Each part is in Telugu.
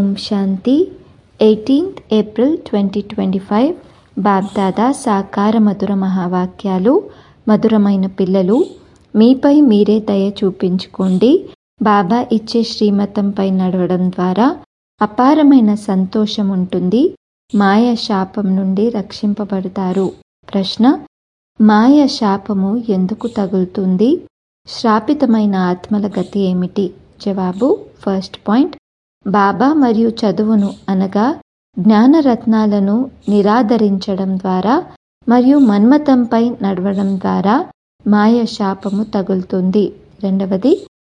ఓం శాంతి eighteenth April twenty twenty five BapDada సాకార మధుర మహావాక్యాలు మధురమైన పిల్లలు మీపై మీరే దయ చూపించుకోండి బాబా ఇచ్చే శ్రీమతంపై నడవడం ద్వారా అపారమైన సంతోషం ఉంటుంది మాయ శాపం నుండి రక్షింపబడతారు ప్రశ్న మాయ శాపము ఎందుకు తగులుతుంది శ్రాపితమైన ఆత్మల గతి ఏమిటి జవాబు ఫస్ట్ పాయింట్ బాబా మరియు చదువును అనగా జ్ఞానరత్నాలను నిరాదరించడం ద్వారా మరియు మన్మతంపై నడవడం ద్వారా మాయ శాపము తగులుతుంది రెండవది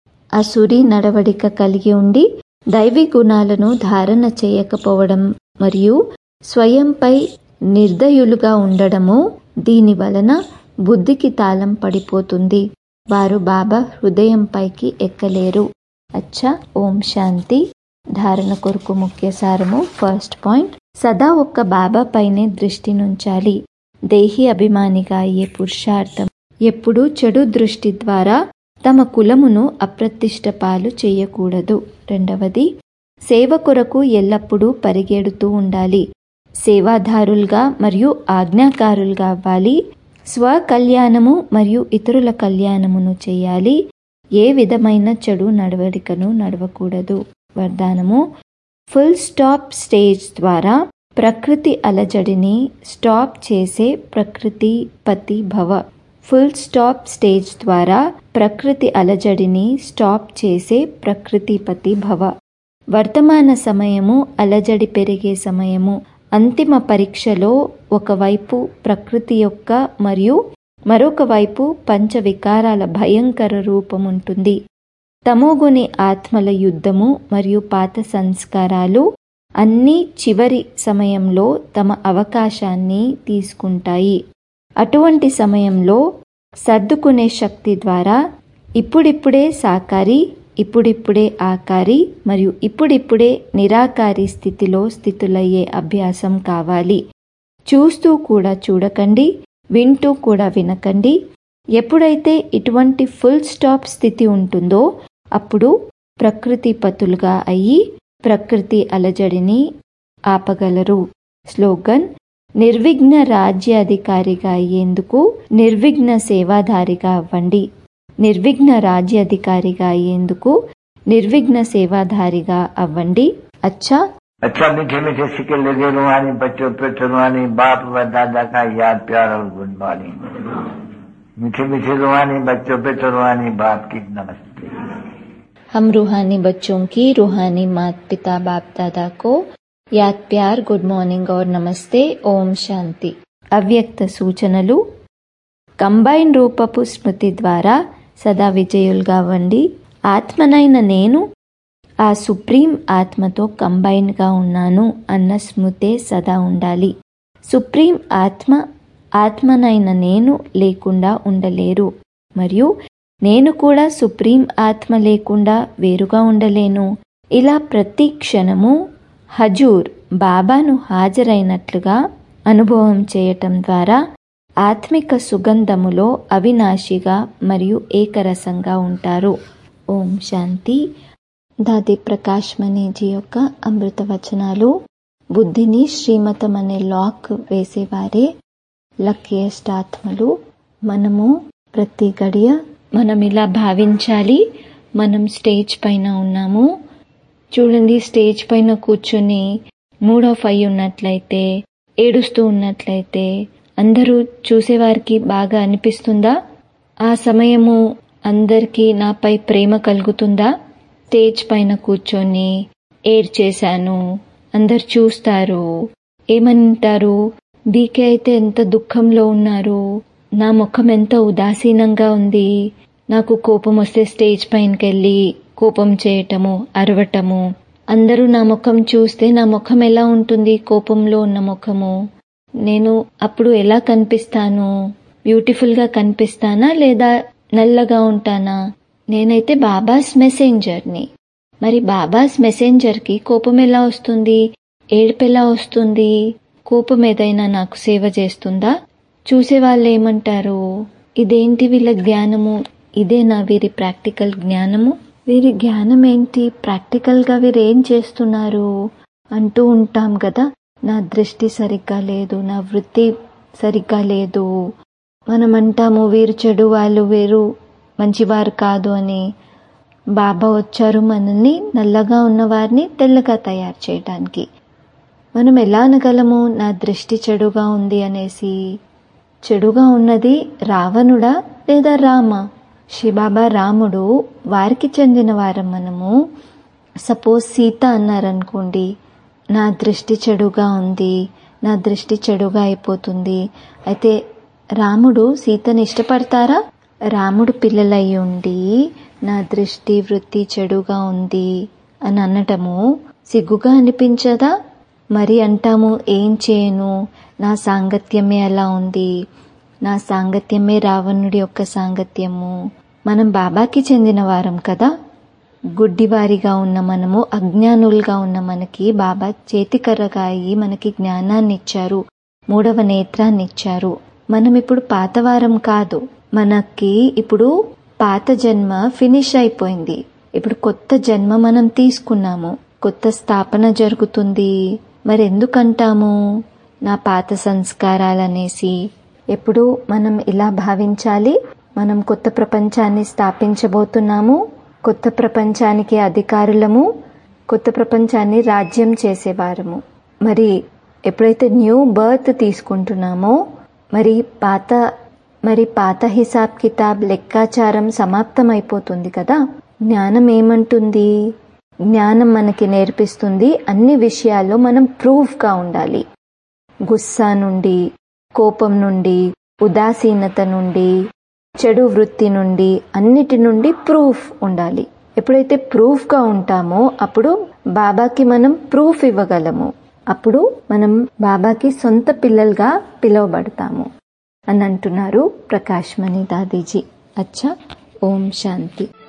అసురి నడవడిక కలిగి ఉండి దైవీ గుణాలను ధారణ చేయకపోవడం మరియు స్వయంపై నిర్దయులుగా ఉండడము దీని వలన బుద్ధికి తాళం పడిపోతుంది వారు బాబా హృదయంపైకి ఎక్కలేరు అచ్చా ఓం శాంతి ధారణ కొరకు ముఖ్య సారము ఫస్ట్ పాయింట్ సదా ఒక్క బాబా పైనే దృష్టి నుంచాలి దేహి అభిమానిగా అయ్యే పురుషార్థం ఎప్పుడూ చెడు దృష్టి ద్వారా తమ కులమును అప్రతిష్ట పాలు చేయకూడదు రెండవది సేవ కొరకు ఎల్లప్పుడూ పరిగెడుతూ ఉండాలి సేవాదారులుగా మరియు ఆజ్ఞాకారులుగా అవ్వాలి స్వకల్యాణము మరియు ఇతరుల కళ్యాణమును చేయాలి ఏ విధమైన చెడు నడవడికను నడవకూడదు వరదానము ఫుల్ స్టాప్ స్టేజ్ ద్వారా ప్రకృతి అలజడిని స్టాప్ చేసే ప్రకృతి పతి భవ ఫుల్ స్టాప్ స్టేజ్ ద్వారా ప్రకృతి అలజడిని స్టాప్ చేసే ప్రకృతిపతి భవ వర్తమాన సమయము అలజడి పెరిగే సమయము అంతిమ పరీక్షలో ఒకవైపు ప్రకృతి యొక్క మరియు మరొక వైపు పంచ వికారాల భయంకర రూపం ఉంటుంది తమోగుని ఆత్మల యుద్ధము మరియు పాత సంస్కారాలు అన్నీ చివరి సమయంలో తమ అవకాశాన్ని తీసుకుంటాయి అటువంటి సమయంలో సర్దుకునే శక్తి ద్వారా ఇప్పుడిప్పుడే సాకారి ఇప్పుడిప్పుడే ఆకారి మరియు ఇప్పుడిప్పుడే నిరాకారి స్థితిలో స్థితులయ్యే అభ్యాసం కావాలి చూస్తూ కూడా చూడకండి వింటూ కూడా వినకండి ఎప్పుడైతే ఇటువంటి ఫుల్ స్టాప్ స్థితి ఉంటుందో అప్పుడు ప్రకృతి పతులుగా అయ్యి ప్రకృతి అలజడిని ఆపగలరు స్లోగన్ నిర్విఘ్న రాజ్యాధికారిగా అయ్యేందుకు నిర్విఘ్న సేవాధారిగా అవ్వండి నిర్విఘ్న రాజ్యాధికారిగా అయ్యేందుకు నిర్విఘ్న సేవాధారిగా అవ్వండి అచ్చా अच्छा मीठे मीठे सिक्के लगे रुहानी बच्चों पे रुहानी बाप व दादा का याद प्यार और गुड मॉर्निंग मीठे मीठे रुहानी बच्चों पे रुहानी बाप की नमस्ते हम रूहानी बच्चों की रूहानी माता पिता बाप दादा को యాద్ ప్యార్ గుడ్ మార్నింగ్ और నమస్తే ఓం శాంతి అవ్యక్త సూచనలు కంబైన్ రూపపు స్మృతి ద్వారా సదా విజయులుగా అవ్వండి ఆత్మనైన నేను ఆ సుప్రీం ఆత్మతో కంబైన్గా ఉన్నాను అన్న స్మృతే సదా ఉండాలి సుప్రీం ఆత్మ ఆత్మనైన నేను లేకుండా ఉండలేరు మరియు నేను కూడా సుప్రీం ఆత్మ లేకుండా వేరుగా ఉండలేను ఇలా ప్రతి క్షణము హజూర్ బాబాను హాజరైనట్లుగా అనుభవం చేయటం ద్వారా ఆత్మిక సుగంధములో అవినాశిగా మరియు ఏకరసంగా ఉంటారు ఓం శాంతి దాది ప్రకాష్ మణిజీ యొక్క అమృత వచనాలు బుద్ధిని శ్రీమతం అనే లాక్ వేసేవారే లక్కీయెస్ట్ ఆత్మలు మనము ప్రతి గడియ మనం ఇలా భావించాలి మనం స్టేజ్ పైన ఉన్నాము చూడండి స్టేజ్ పైన కూర్చుని మూడ్ ఆఫ్ అయి ఉన్నట్లయితే ఏడుస్తూ ఉన్నట్లయితే అందరూ చూసేవారికి బాగా అనిపిస్తుందా ఆ సమయము అందరికీ నాపై ప్రేమ కలుగుతుందా స్టేజ్ పైన కూర్చొని ఏడ్చేశాను అందరు చూస్తారు ఏమంటారు డీకే అయితే ఎంత దుఃఖంలో ఉన్నారు నా ముఖం ఎంత ఉదాసీనంగా ఉంది నాకు కోపం వస్తే స్టేజ్ పైనకి వెళ్ళి కోపం చేయటము అరవటము అందరూ నా ముఖం చూస్తే నా ముఖం ఎలా ఉంటుంది కోపంలో ఉన్న ముఖము నేను అప్పుడు ఎలా కనిపిస్తాను బ్యూటిఫుల్గా కనిపిస్తానా లేదా నల్లగా ఉంటానా నేనైతే బాబాస్ మెసెంజర్ని మరి బాబాస్ మెసెంజర్కి కోపం ఎలా వస్తుంది ఏడుపు ఎలా వస్తుంది కోపం ఏదైనా నాకు సేవ చేస్తుందా చూసే వాళ్ళు ఏమంటారు ఇదేంటి వీళ్ళ జ్ఞానము ఇదే నా వీరి ప్రాక్టికల్ జ్ఞానము వీరి జ్ఞానం ఏంటి ప్రాక్టికల్గా వీరు ఏం చేస్తున్నారు అంటూ ఉంటాం కదా నా దృష్టి సరిగ్గా లేదు నా వృత్తి సరిగ్గా లేదు మనం అంటాము వీరు చెడు వాళ్ళు వీరు మంచివారు కాదు అని బాబా వచ్చారు మనల్ని నల్లగా ఉన్న వారిని తెల్లగా తయారు చేయడానికి మనం ఎలా అనగలము నా దృష్టి చెడుగా ఉంది అనేసి చెడుగా ఉన్నది రావణుడా లేదా రామ శివబాబా రాముడు వారికి చెందిన వారం మనము సపోజ్ సీత అన్నారనుకోండి నా దృష్టి చెడుగా ఉంది నా దృష్టి చెడుగా అయిపోతుంది అయితే రాముడు సీతని ఇష్టపడతారా రాముడు పిల్లలై ఉండి నా దృష్టి వృత్తి చెడుగా ఉంది అని అనటము సిగ్గుగా అనిపించదా మరి అంటాము ఏం చేయను నా సాంగత్యమే అలా ఉంది నా సాంగత్యమే రావణుడి యొక్క సాంగత్యము మనం బాబాకి చెందిన వారం కదా గుడ్డివారిగా ఉన్న మనము అజ్ఞానులుగా ఉన్న మనకి బాబా చేతికర్రగా అయి మనకి జ్ఞానాన్ని ఇచ్చారు మూడవ నేత్రాన్ని ఇచ్చారు మనం ఇప్పుడు పాతవారం కాదు మనకి ఇప్పుడు పాత జన్మ ఫినిష్ అయిపోయింది ఇప్పుడు కొత్త జన్మ మనం తీసుకున్నాము కొత్త స్థాపన జరుగుతుంది మరి ఎందుకంటాము నా పాత సంస్కారాలనేసి ఎప్పుడు మనం ఇలా భావించాలి మనం కొత్త ప్రపంచాన్ని స్థాపించబోతున్నాము కొత్త ప్రపంచానికి అధికారులము కొత్త ప్రపంచాన్ని రాజ్యం చేసేవారము మరి ఎప్పుడైతే న్యూ బర్త్ తీసుకుంటున్నామో మరి పాత మరి పాత హిసాబ్ కితాబ్ లెక్కాచారం సమాప్తమైపోతుంది కదా జ్ఞానం ఏమంటుంది జ్ఞానం మనకి నేర్పిస్తుంది అన్ని విషయాల్లో మనం ప్రూఫ్గా ఉండాలి గుస్సా నుండి కోపం నుండి ఉదాసీనత నుండి చెడు వృత్తి నుండి అన్నిటి నుండి ప్రూఫ్ ఉండాలి ఎప్పుడైతే ప్రూఫ్గా ఉంటామో అప్పుడు బాబాకి మనం ప్రూఫ్ ఇవ్వగలము అప్పుడు మనం బాబాకి సొంత పిల్లలుగా పిలువబడతాము అని అంటున్నారు ప్రకాష్ మణి దాదీజీ అచ్చా ఓం శాంతి